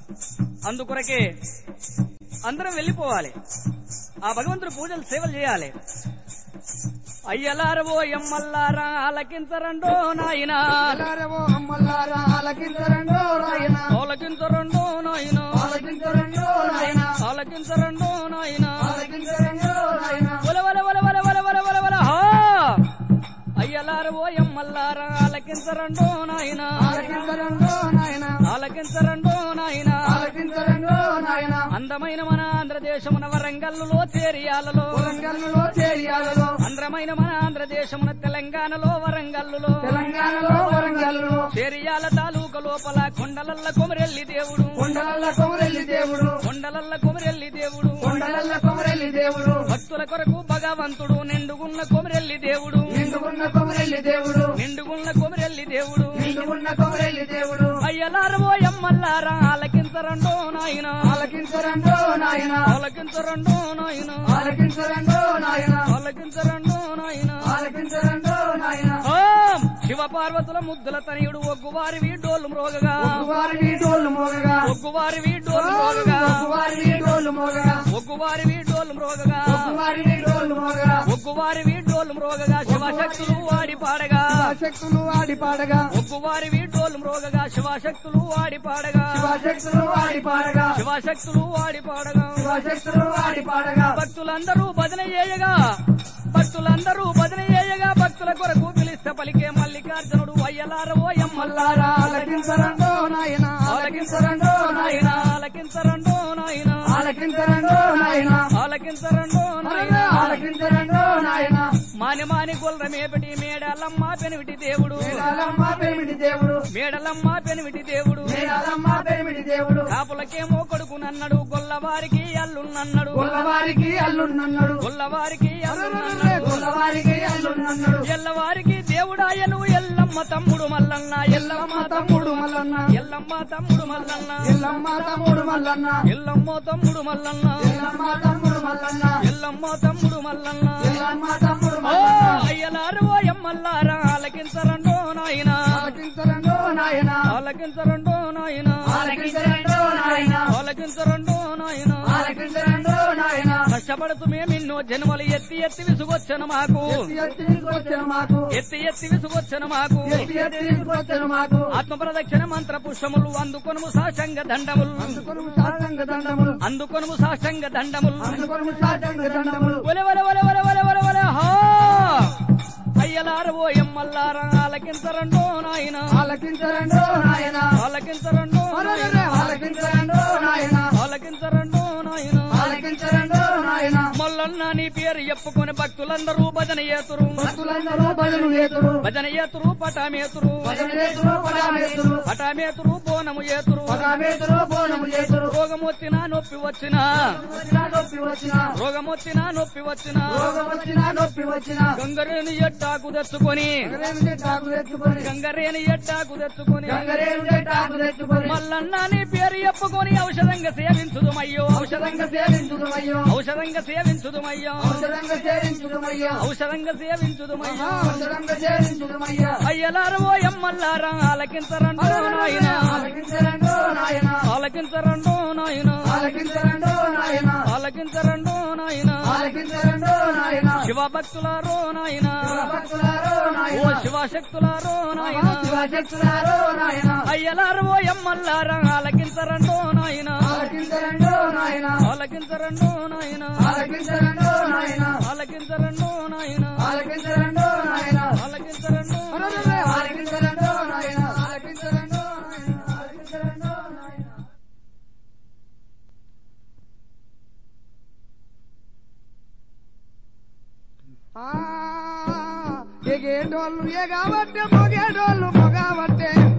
అందుకొరకే అందరం వెళ్ళిపోవాలి ఆ భగవంతుడు పూజలు సేవలు చేయాలి అయ్యలారవో ఎమ్మల్లారా ఆలకించరండో నాయనా అల్లారవో అమ్మల్లారా ఆలకించరండో నాయన ఆలకించరండో నాయనా ఆలకించరండో నాయన ఆలకించరండో నాయనా ఆలకించరండో నాయన వల వల వల వల వల వల వల వల హా అయ్యలారవో ఎమ్మల్లారా ఆలకించరండో నాయనా ఆలకించరండో నాయన ఆలకించరండో నాయనా ఆలకించరండో నాయన అందమైన మన ఆంధ్రదేశమున వరంగల్లులో చేరియాలలో వరంగల్లో చేరియాలలో అందమైన మన ఆంధ్రదేశమున తెలంగాణలో వరంగల్లులో తెలంగాణలో వరంగల్లో చేరియాల తాలూక లోపల కొండలల్ల కొమరెల్లి దేవుడు కొండలల్ల కొమరెల్లి దేవుడు కొండలల్ల కొమరెల్లి దేవుడు కొండలల్ల కొమరెల్లి దేవుడు భక్తుల కొరకు భగవంతుడు నిండుగున్న కొమరెల్లి దేవుడు నిండుకున్న కొమరెల్లి దేవుడు నిండుగున్న కొమరెల్లి దేవుడు నిండుకున్న కొమరెల్లి దేవుడు అయ్యలారవో ఎమ్మల్లారా ఆలకించరండో నాయన ఆలకించరండో నాయన ఆలకించరండో నాయన ఆలకించరండో నాయన ఆలకించరండో నాయన ఆలకించరండో నాయన ఓం శివ పార్వతుల ముద్దుల తనయుడు ఒగ్గువారి డోలు మ్రోగగా ఒగ్గువారి డోలు మోగగా ఒగ్గువారి డోలు మ్రోగగా ఒగ్గువారి డోలు మోగగా ఒగ్గువారి డోలు మ్రోగగా ఒగ్గువారి డోలు మోగగా ఒగ్గువారి డోలు మ్రోగగా శివశక్తులు వాడి పాడగా శక్తులు ఆడి పాడగా ఒగ్గువారి డోలు మ్రోగగా శివశక్తులు వాడి పాడగా శివశక్తులు ఆడి పాడగా శివశక్తులు వాడి పాడగా శివశక్తులు ఆడి పాడగా భక్తులందరూ భజన చేయగా భక్తులందరూ భజన చేయగా భక్తుల కొరకు పిలిస్తే పలికే మల్లికార్జునుడు అయ్యలారవో ఎమ్మల్లారా మల్లారా ఆలకించరండో నాయన ఆలకించరండో నాయన ఆలకించరండో నాయన ఆలకించరండో నాయన ఆలకించరండో నాయన ఆలకించరండో నాయన మాని మాని గుల్రమేపటి మేడలమ్మ పెనివిటి దేవుడు మేడాలమ్మ పెరిమిడి దేవుడు మేడలమ్మ పెనివిటి దేవుడు మేడాలమ్మ పెరిమిడి దేవుడు కాపులకేమో కొడుకునన్నాడు గొల్లవారికి అల్లున్నన్నాడు గొల్లవారికి అల్లున్నన్నాడు గొల్లవారికి అల్లున్నన్నాడు గొల్లవారికి అల్లున్నన్నాడు ఎల్లవారికి దేవుడాయను ఎల్లమ్మ తమ్ముడు మల్లన్న ఎల్లమ్మ ఎల్లమ్మ తమ్ముడు మల్లన్న ఎల్లమ్మ తమ్ముడు మల్లన్న ఎల్లమ్మ తమ్ముడు మల్లన్న ఎల్లమ్మ తమ్ముడు మల్లన్న ఎల్లమ్మ తమ్ముడు మల్లన్న ఎల్లమ్మ తమ్ముడు మల్లన్న ఎల్లమ్మ తమ్ముడు ఓ మల్లన్న అయ్యలారు ఓ ఎమ్మల్లారా ఆలకించరండో నాయన ఆలకించరండో నాయన ఆలకించరండో నాయన ఆలకించరండో నాయన ఆలకించరండో నాయన ఆలకించరండో నాయన కష్టపడుతూ మేమిన్నో జన్మలు ఎత్తి ఎత్తి విసుగొచ్చను మాకు ఎత్తి ఎత్తి తీసుకొచ్చిన మాకు ఎత్తి ఎత్తి విసుగొచ్చను మాకు ఎత్తి ఎత్తి తీసుకొచ్చిన మాకు ఆత్మ ప్రదక్షిణ మంత్ర పుష్పములు అందుకొనుము సాశంగ దండములు అందుకొనుము సాష్టంగ దండములు అందుకొనుము సాశంగ దండములు అందుకొనుము సాష్టంగ దండములు ఒలె ఒలె ఒలె ఒలె ఒలె ఒలె ఒలె హా అయ్యలార ఓ ఎమ్మల్లారా ఆలకించరండో నాయన ఆలకించరండో నాయన ఆలకించరండో అరెరెరె, ఆలకించరండో నాయన ఆలకించరండో నాయన ఆలకించరండో నాయన మల్లన్న నీ పేరు చెప్పుకొని భక్తులందరూ భజన ఏతురు భక్తులందరూ భజను ఏతురు భజన ఏతురు పటామేతురు భజన ఏతురు పడామేతురు పటామేతురు బోనము ఏతురు పడామేతురు బోనము చేతురు రోగం వచ్చినా నొప్పి వచ్చినా వచ్చినా నొప్పి వచ్చినా రోగం వచ్చినా నొప్పి వచ్చినా రోగం వచ్చినా నొప్పి వచ్చినా గంగరేని ఎట్టాకు తెచ్చుకొని గంగరేను టాకు తెచ్చుకొని గంగరేని ఎట్టాకు తెచ్చుకొని గంగరేను టాకు తెచ్చుకొని మల్లన్న నీ పేరు చెప్పుకొని ఔషధంగా సేవించుదుమయ్యో ఔషధంగా సేవించుదుమయ్యో ఔషధంగా సేవించుదుమయ్యో ఔషధంగా సేవించుదుమయ్యో ఔషధంగా సేవించుదుమయ్యో ఔషధంగా సేవించుదుమయ్యో అయ్యలారా ఓ ఎమ్మల్లారా ఆలకించరండో నాయన ఆలకించరండో నాయన ఆలకించరండో నాయన ఆలకించరండో నాయన ఆలకించరండో నాయన ఆలకించరండో నాయన శివభక్తులారో నాయన భక్తులారో ఓ నాయన శివశక్తులారో నాయన శివశక్తులారో నాయన అయ్యలారు ఓ ఎమ్మల్లారా ఆలకించరండో నాయన ఆలకించరండో నాయన ఆలకించరండో నాయన ఆలకించరండో నాయన ఆలకించరండో నాయన ఆలకించరండో నాయన ఆలకించరండో అరెరెరె, ఆలకించరండో నాయన ఆలకించరండో నాయన ఆలకించరండో నాయన ఎగేటోళ్ళు ఎగబట్టే మొగేటోళ్ళు మొగబట్టే